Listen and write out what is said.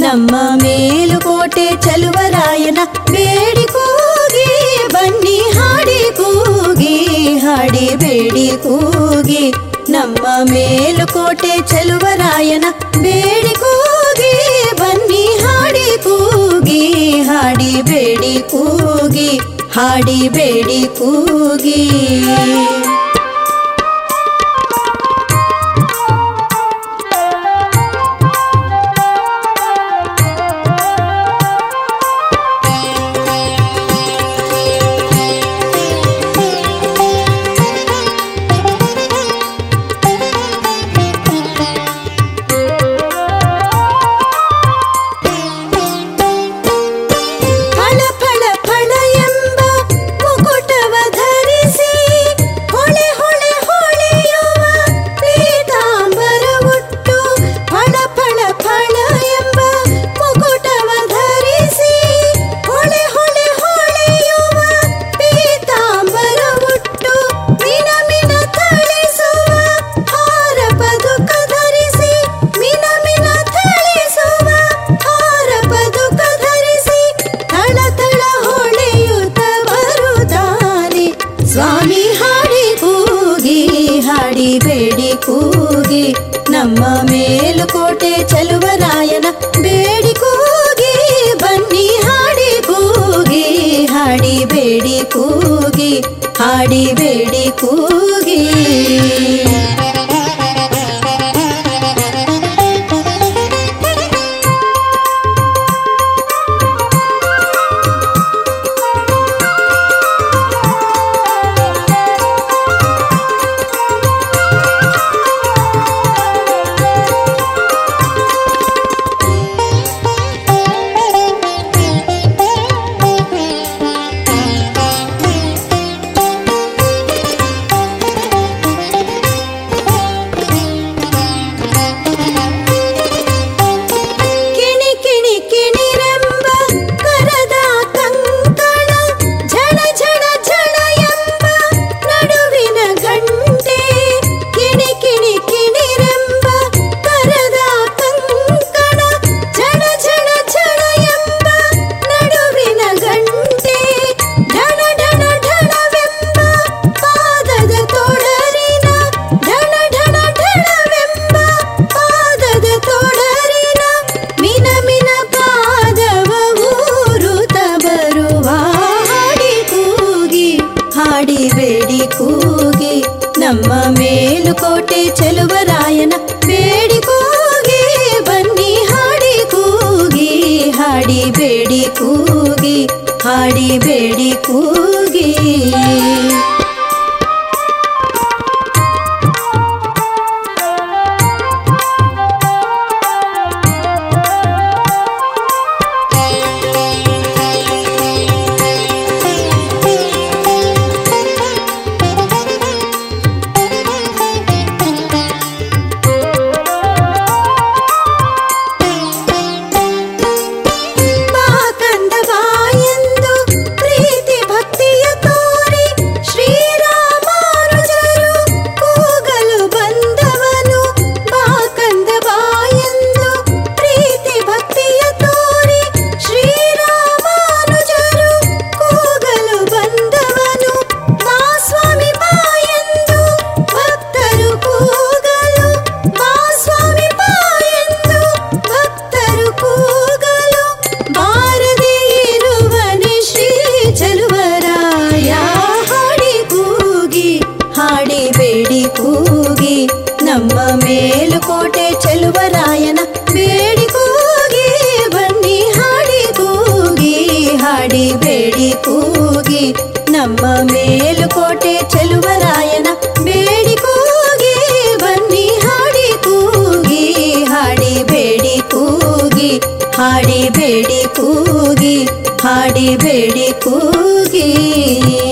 ನಮ್ಮ ಮೇಲುಕೋಟೆ ಚಲುವರಾಯನ ಬೇಡಿ ಕೂಗಿ ಬನ್ನಿ ಹಾಡಿ ಕೂಗಿ ಹಾಡಿ ಬೇಡಿ ಕೂಗಿ ನಮ್ಮ ಮೇಲುಕೋಟೆ ಚಲುವರಾಯನ ಬೇಡಿ ಕೂಗಿ ಬನ್ನಿ ಹಾಡಿ ಕೂಗಿ ಹಾಡಿ ಬೇಡಿ ಕೂಗಿ ಹಾಡಿ ಬೇಡಿ ಕೂಗಿ ಫಳ ಫಳ ಫಳ ಎಂಬ ಮುಕುಟವ ಧರಿಸಿ ಹೊಳೆ ಹೊಳೆ ಹೊಳೆಯುವ ಪೀತಾಂಬರ ಉಟ್ಟು ಫಳ ಫಳ ಫಳ ಎಂಬ ಮುಕುಟವ ಧರಿಸಿ ಹೊಳೆ ಹೊಳೆ ಹೊಳೆಯುವ ಪೀತಾಂಬರ ಉಟ್ಟು ಮಿನ ಮಿನ ಥಳಿಸುವ ಹಾರ ಪದುಕ ಧರಿಸಿ ಮಿನ ಮಿನ ಥಳಿಸುವ ಹಾರ ಪದುಕ ಧರಿಸಿ ಥಳ ಥಳ ಹೊಳೆಯುತ್ತ ಬರುತ್ತಾನೆ ಸ್ವಾಮಿ ಹಾಡಿ ಕೂಗಿ ಹಾಡಿ ಬೇಡಿ ಕೂಗಿ ನಮ್ಮ ಮೇಲುಕೋಟೆ ಚಲುವರಾಯನ ಬೇಡಿ ಕೂಗಿ ಬನ್ನಿ ಹಾಡಿ ಕೂಗಿ ಹಾಡಿ ಬೇಡಿ ಕೂಗಿ ಹಾಡಿ ಬೇಡಿ ಕೂಗಿ ಕಿಣಿ ಕಿಣಿ ಕಿಣಿರೆಂಬ ಕರದ ಕಂಕಣ ಝಣ ಝಣ ಝಣ ಎಂಬ ನಡುವಿನ ಗಂಟೆ ಕಿಣಿ ಕಿಣಿ ಕಿಣಿರೆಂಬ ಕರದ ಕಂಕಣ ಝಣ ಝಣ ಝಣ ಎಂಬ ನಡುವಿನ ಗಂಟೆ ಢಣ ಢಣ ಢಣವೆಂಬ ಪಾದದ ತೊಡರಿನ ಢಣ ಢಣ ಢಣವೆಂಬ ಪಾದದ ತೊಡರಿನ ಮಿನ ಮಿನ ಪಾದವ ಊರುತ ಬರುವ ಹಾಡಿ ಕೂಗಿ ಹಾಡಿ ಬೇಡಿ ಕೂಗಿ ನಮ್ಮ ಮೇಲುಕೋಟೆ ಚಲುವರಾಯನ ಬೇಡಿ ಕೂಗಿ ಬನ್ನಿ ಹಾಡಿ ಕೂಗಿ ಹಾಡಿ ಬೇಡಿ ಕೂಗಿ ಹಾಡಿ ಬೇಡಿ ಕೂಗಿ ಬಾ ಕಂದ ಬಾ ಎಂದು ಪ್ರೀತಿ ಭಕ್ತಿಯ ತೋರಿ ಶ್ರೀರಾಮಾನುಜರು ಕೂಗಲು ಬಂದವನು ಬಾ ಕಂದ ಬಾ ಎಂದು ಪ್ರೀತಿ ಭಕ್ತಿಯ ತೋರಿ ಶ್ರೀರಾಮಾನುಜರು ಕೂಗಲು ಬಂದವನು ಬಾ ಸ್ವಾಮಿ ಬಾ ಎಂದು ಭಕ್ತರು ಕೂಗಲು ಬಾ ಸ್ವಾಮಿ ಬಾ ಎಂದು ಭಕ್ತರು ಕೂಗಲು ಬಾರದೆ ಇರುವನೆ ಶ್ರೀ ಚಲುವರಾಯ ಹಾಡಿ ಕೂಗಿ ಹಾಡಿ ಬೇಡಿ ಕೂಗಿ ನಮ್ಮ ಮೇಲುಕೋಟೆ ಚಲುವರಾಯನ ಬೇಡಿ ಕೂಗಿ ಬನ್ನಿ ಹಾಡಿ ಕೂಗಿ ಹಾಡಿ ಬೇಡಿ ಕೂಗಿ ನಮ್ಮ ಮೇಲುಕೋಟೆ ಚಲುವರಾಯನ ಬೇಡಿ ಕೂಗಿ ಬನ್ನಿ ಹಾಡಿ ಕೂಗಿ ಹಾಡಿ ಬೇಡಿ ಕೂಗಿ ಹಾಡಿ ಬೇಡಿ ಕೂಗಿ ಹಾಡಿ ಬೇಡಿ ಕೂಗಿ